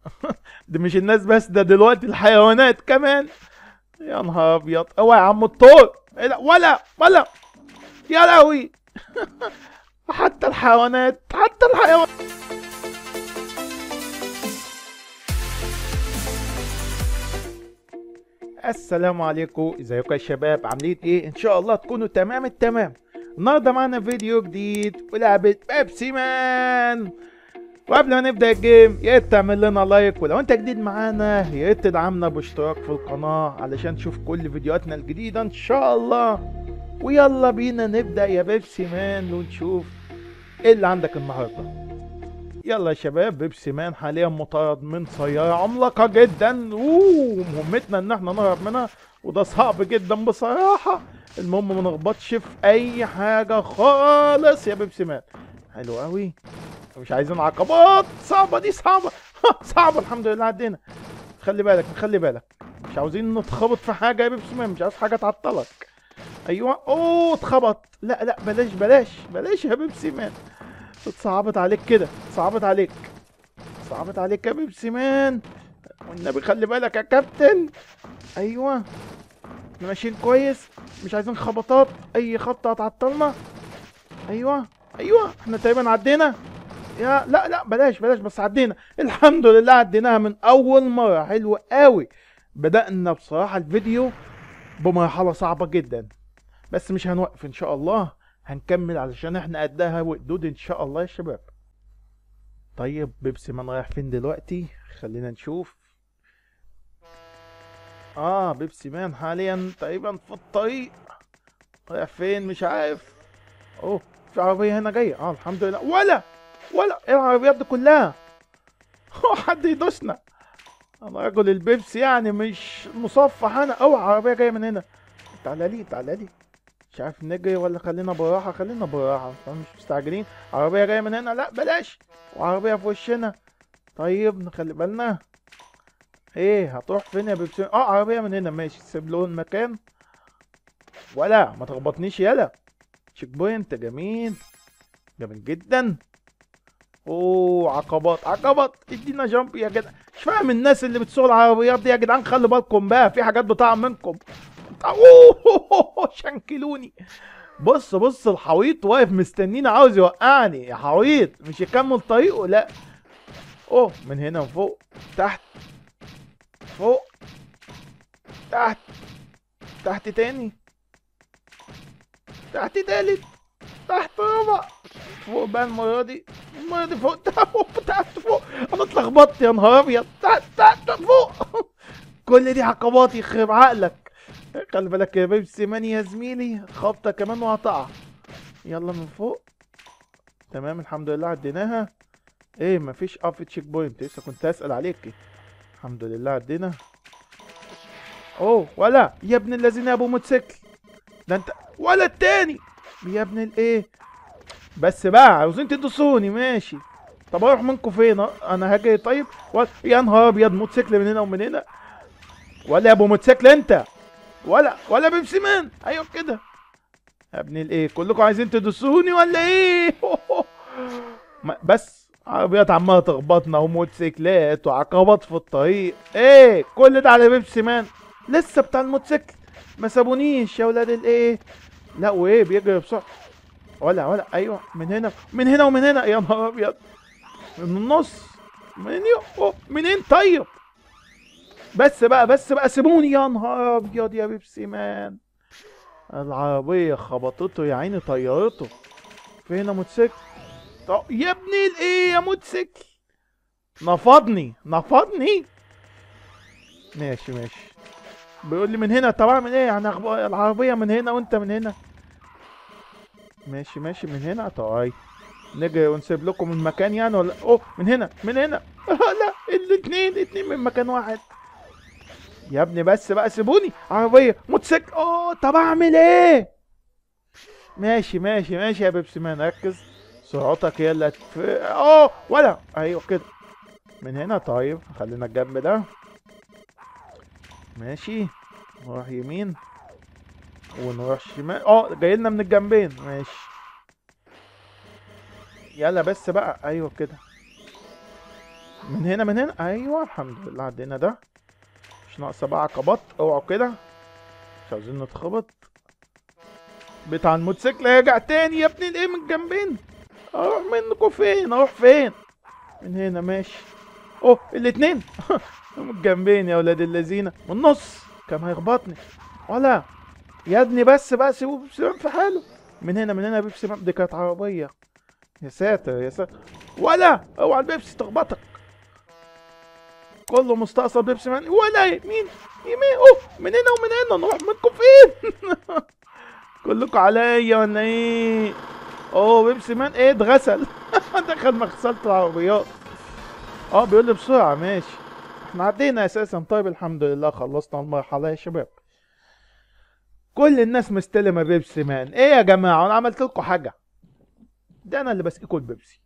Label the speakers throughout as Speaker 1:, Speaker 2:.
Speaker 1: ده مش الناس بس ده دلوقتي الحيوانات كمان يا نهار ابيض اوعى يا عم الطور إيه لا ولا ولا يا لهوي حتى الحيوانات حتى الحيوانات السلام عليكم ازيكم يا شباب عاملين ايه ان شاء الله تكونوا تمام التمام النهارده معانا فيديو جديد ولعبه بيبسي مان وقبل ما نبدا الجيم يا ريت تعمل لنا لايك ولو انت جديد معانا يا ريت تدعمنا باشتراك في القناه علشان تشوف كل فيديوهاتنا الجديده ان شاء الله ويلا بينا نبدا يا بيبسي مان ونشوف ايه اللي عندك النهارده يلا يا شباب بيبسي مان حاليا مطارد من سيارة عملاقة جدا اوه مهمتنا ان احنا نهرب منها وده صعب جدا بصراحة المهم ما نخبطش في اي حاجة خالص يا بيبسي مان حلو قوي مش عايزين عقبات صعبة دي صعبة صعبة الحمد لله عدينا خلي بالك خلي بالك مش عاوزين نتخبط في حاجة يا بيبسي مان مش عاوز حاجة تعطلك ايوه اوه اتخبط لا لا بلاش بلاش بلاش يا بيبسي مان اتصعبت عليك كده اتصعبت عليك صعبت عليك يا بيبسي مان والنبي خلي بالك يا كابتن ايوه احنا ماشيين كويس مش عايزين خبطات اي خبطه هتعطلنا ايوه ايوه احنا تقريبا عدينا يا لا لا بلاش بلاش بس عدينا الحمد لله عديناها من اول مره حلو قوي بدأنا بصراحه الفيديو بمرحله صعبه جدا بس مش هنوقف ان شاء الله هنكمل علشان احنا قدها وقدود ان شاء الله يا شباب طيب بيبسي مان رايح فين دلوقتي خلينا نشوف اه بيبسي مان حاليا تقريبا في الطريق رايح فين مش عارف اوه في عربية هنا جاية اه الحمد لله ولا ولا ايه العربيات دي كلها هو حد يدوسنا انا رجل البيبسي يعني مش مصفح انا اوعى عربية جاية من هنا تعالى لي تعالى لي مش عارف نجري ولا خلينا براحة خلينا براحة طبعا مش مستعجلين عربية جاية من هنا لا بلاش وعربية في وشنا طيب نخلي بالنا ايه هتروح فين يا بيبسي اه عربية من هنا ماشي سيب له المكان ولا ما تخبطنيش يلا تشيك بوينت جميل جميل جدا اوه عقبات عقبات ادينا جامب يا جدع مش فاهم الناس اللي بتسوق العربيات دي يا جدعان خلي بالكم بقى في حاجات بتقع منكم اوه شنكلوني بص بص الحويط واقف مستنيني عاوز يوقعني يا حويط مش يكمل طريقه لا اوه من هنا من فوق تحت فوق تحت تحت تاني تحت تالت تحت رابع فوق بقى المرة دي المرة دي فوق تحت تحت فوق انا اتلخبطت يا نهار ابيض تحت تحت فوق كل دي عقبات يخرب عقلك خلي بالك يا بيبسي مان يا زميلي خبطة كمان وهتقع يلا من فوق تمام الحمد لله عديناها ايه مفيش اوف تشيك بوينت لسه كنت اسال عليك الحمد لله عدينا اوه ولا يا ابن الذين يا ابو موتوسيكل ده انت ولا التاني يا ابن الايه بس بقى عاوزين تدوسوني ماشي طب اروح منكم فين انا هاجي طيب ولا يا نهار ابيض موتوسيكل من هنا ومن هنا ولا يا ابو موتوسيكل انت ولا ولا بيبسي مان ايوه كده يا ابن الايه كلكم عايزين تدوسوني ولا ايه ما- بس عربيات عماله تخبطنا وموتوسيكلات وعقبات في الطريق ايه كل ده على بيبسي مان لسه بتاع الموتوسيكل ما سابونيش يا ولاد الايه لا وايه بيجري بسرعه ولا ولا ايوه من هنا من هنا ومن هنا يا نهار ابيض من النص من يو منين طيب بس بقى بس بقى سيبوني يا نهار ابيض يا بيبسي مان العربية خبطته يا عيني طيرته فين موتوسيكل طب يا ابني الايه يا موتوسيكل نفضني نفضني ماشي ماشي بيقول لي من هنا طب اعمل ايه يعني أخب- العربية من هنا وانت من هنا ماشي ماشي من هنا طيب نجري ونسيب لكم المكان يعني ولا اوه من هنا من هنا لا الاتنين الاتنين من مكان واحد يا ابني بس بقى سيبوني عربية موتوسيكل اوه طب اعمل ايه ماشي ماشي ماشي يا بيبسي مان ركز سرعتك هي اللي هتف... اوه ولا ايوه كده من هنا طيب خلينا الجنب ده ماشي نروح يمين ونروح شمال اه جاي لنا من الجنبين ماشي يلا بس بقى ايوه كده من هنا من هنا ايوه الحمد لله عدينا ده مش ناقصه بقى عقبات اوعوا كده مش عاوزين نتخبط بتاع الموتوسيكل هيرجع تاني يا ابني الايه من جنبين اروح منكم فين اروح فين من هنا ماشي اوه الاتنين من الجنبين يا ولاد اللذينه من النص كان هيخبطني ولا يا ابني بس بقى سيبوه بيبسي مان في حاله من هنا من هنا بيبسي مان دي كانت عربيه يا ساتر يا ساتر ولا اوعى البيبسي تخبطك كله مستقصد بيبسي مان ولا مين يمين اوه من هنا ومن هنا نروح منكم فين كلكم عليا ولا ايه اوه بيبسي مان ايه اتغسل دخل مغسله العربيات اه بيقول لي بسرعه ماشي احنا عدينا اساسا طيب الحمد لله خلصنا المرحله يا شباب كل الناس مستلمه بيبسي مان ايه يا جماعه انا عملت لكم حاجه ده انا اللي بسقيكوا البيبسي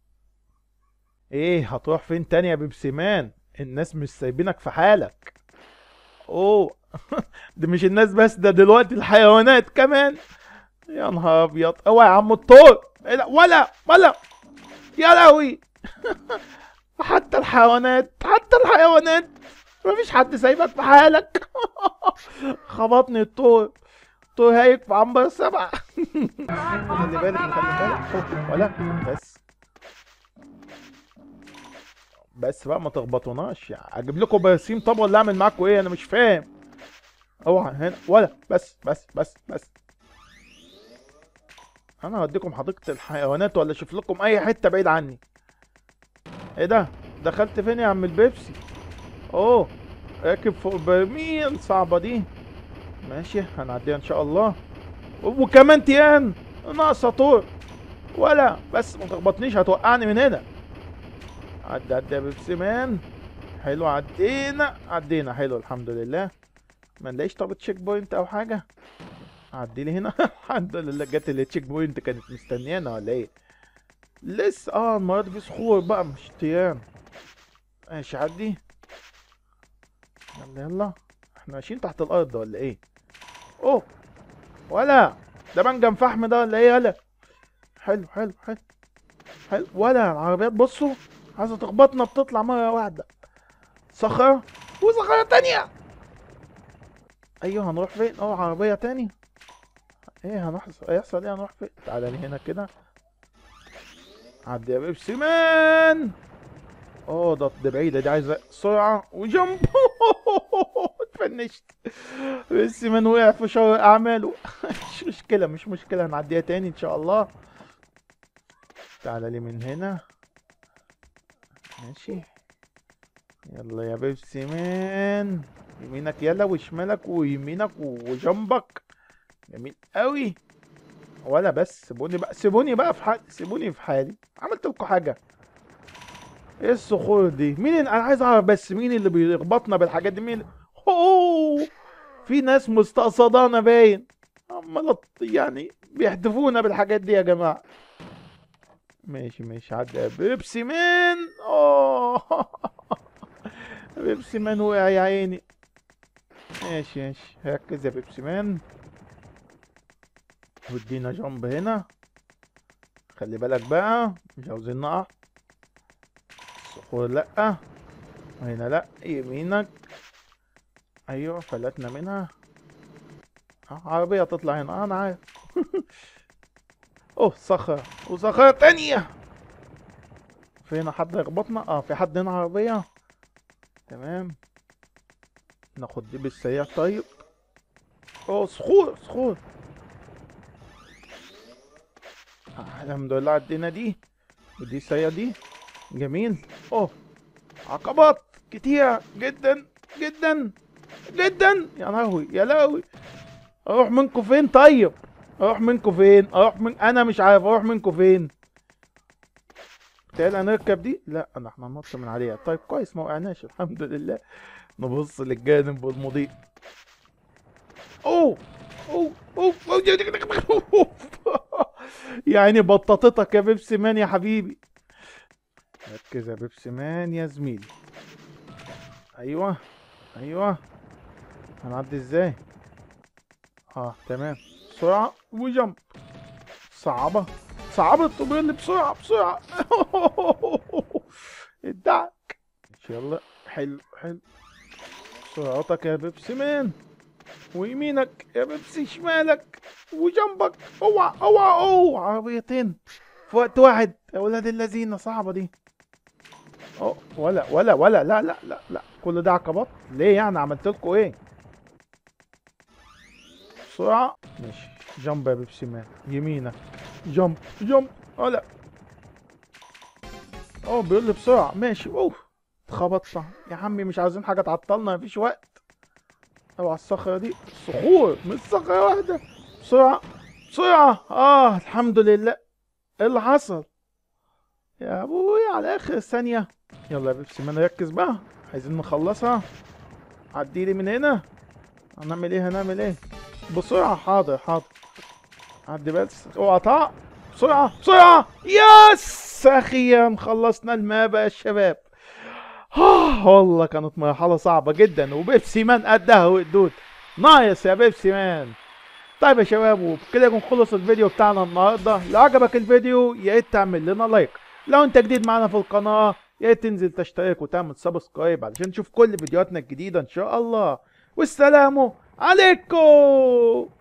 Speaker 1: ايه هتروح فين تاني يا بيبسي مان الناس مش سايبينك في حالك اوه دي مش الناس بس ده دلوقتي الحيوانات كمان يا نهار ابيض اوعى يا عم الطور ايه ده ولا ولا يا لهوي حتى الحيوانات حتى الحيوانات مفيش حد سايبك في حالك خبطني الطور الطور هايك في عنبر السبعة خلي بالك خلي بالك أوه، ولا بس بس بقى ما تخبطوناش يعني اجيب لكم برسيم طب ولا اعمل معاكم ايه انا مش فاهم اوعى هنا ولا بس بس بس بس انا هوديكم حديقة الحيوانات ولا اشوف لكم اي حتة بعيد عني ايه ده دخلت فين يا عم البيبسي اوه راكب فوق برميل صعبة دي ماشي هنعديها ان شاء الله وكمان تيان ناقصة طور ولا بس ما تخبطنيش هتوقعني من هنا عدي عدي يا بيبسي مان حلو عدينا عدينا حلو الحمد لله ما نلاقيش طب تشيك بوينت او حاجة عدي لي هنا الحمد لله جت التشيك بوينت كانت مستنيانا ولا ايه لسه اه المرة دي في صخور بقى مش تيان ماشي عدي يلا يلا احنا ماشيين تحت الارض ولا ايه اوه ولا ده منجم فحم ده ولا ايه يلا حلو حلو حلو حلو ولا العربيات بصوا عايزه تخبطنا بتطلع مره واحده صخره وصخره تانية ايوه هنروح فين اه عربيه تاني ايه هنحصل هيحصل ايه هنروح فين تعالى لي هنا كده عدي يا بيبسي مان اوه ده ده بعيدة دي عايزة سرعة وجنب اتفنشت بيبسي مان وقع في شر أعماله مش مشكلة مش مشكلة هنعديها تاني إن شاء الله تعالى لي من هنا ماشي يلا يا بيبسي مان يمينك يلا وشمالك ويمينك وجنبك جميل قوي ولا بس سيبوني بقى سيبوني بقى في حالي سيبوني في حالي عملت لكم حاجه ايه الصخور دي مين اللي- انا عايز اعرف بس مين اللي بيخبطنا بالحاجات دي مين اوه في ناس مستقصدانا باين عمال أط- يعني بيحدفونا بالحاجات دي يا جماعه ماشي ماشي عدى يا بيبسي مان اوه بيبسي مان وقع يا عيني ماشي ماشي ركز يا بيبسي مان ودينا جنب هنا خلي بالك بقى مش عاوزين نقع الصخور لأ وهنا لأ يمينك أيوة فلتنا منها آه، عربية تطلع هنا آه، أنا عارف أوه صخرة وصخرة تانية في هنا حد يخبطنا اه في حد هنا عربية تمام ناخد دي بالسريع طيب اوه صخور صخور آه، الحمد لله عدينا دي ودي سريع دي جميل اوه عقبات كتير جدا جدا جدا يا لهوي يا لهوي اروح منكم فين طيب اروح منكم فين اروح من انا مش عارف اروح منكم فين تعالى نركب دي لا انا احنا ننط من عليها طيب كويس ما وقعناش الحمد لله نبص للجانب والمضيء اوه اوه اوه أوه. يعني بطاطتك يا بيبسي مان يا حبيبي ركز يا بيبسي مان يا زميلي ايوه ايوه هنعدي ازاي اه تمام بسرعة وجنب صعبة صعبة الطوبين اللي بسرعة بسرعة ادعك ماشي يلا حلو حلو سرعتك يا بيبسي مان ويمينك يا بيبسي شمالك وجنبك اوعى اوعى اوعى عربيتين في وقت واحد يا ولاد الذين صعبة دي أوه ولا ولا ولا لا لا لا لا كل ده عقبات ليه يعني عملت لكم ايه بسرعة ماشي جنب يا بيبسي مان يمينك جنب جنب ولا اه بيقول لي بسرعة ماشي اوف اتخبطنا يا عمي مش عايزين حاجة تعطلنا مفيش وقت اوعى الصخرة دي صخور مش صخرة واحدة بسرعة بسرعة اه الحمد لله ايه اللي حصل يا ابوي على اخر ثانية يلا يا بيبسي مان ركز بقى عايزين نخلصها عديلي من هنا هنعمل ايه هنعمل ايه بسرعة حاضر حاضر عدي بس اوعى تقع بسرعة بسرعة يس اخيرا خلصنا الماب يا شباب آه والله كانت مرحلة صعبة جدا وبيبسي مان قدها وقدود نايس يا بيبسي مان طيب يا شباب وبكده يكون خلص الفيديو بتاعنا النهارده لو عجبك الفيديو يا ريت تعمل لنا لايك لو انت جديد معانا في القناه يا ريت تنزل تشترك وتعمل سبسكرايب علشان تشوف كل فيديوهاتنا الجديده ان شاء الله والسلام عليكم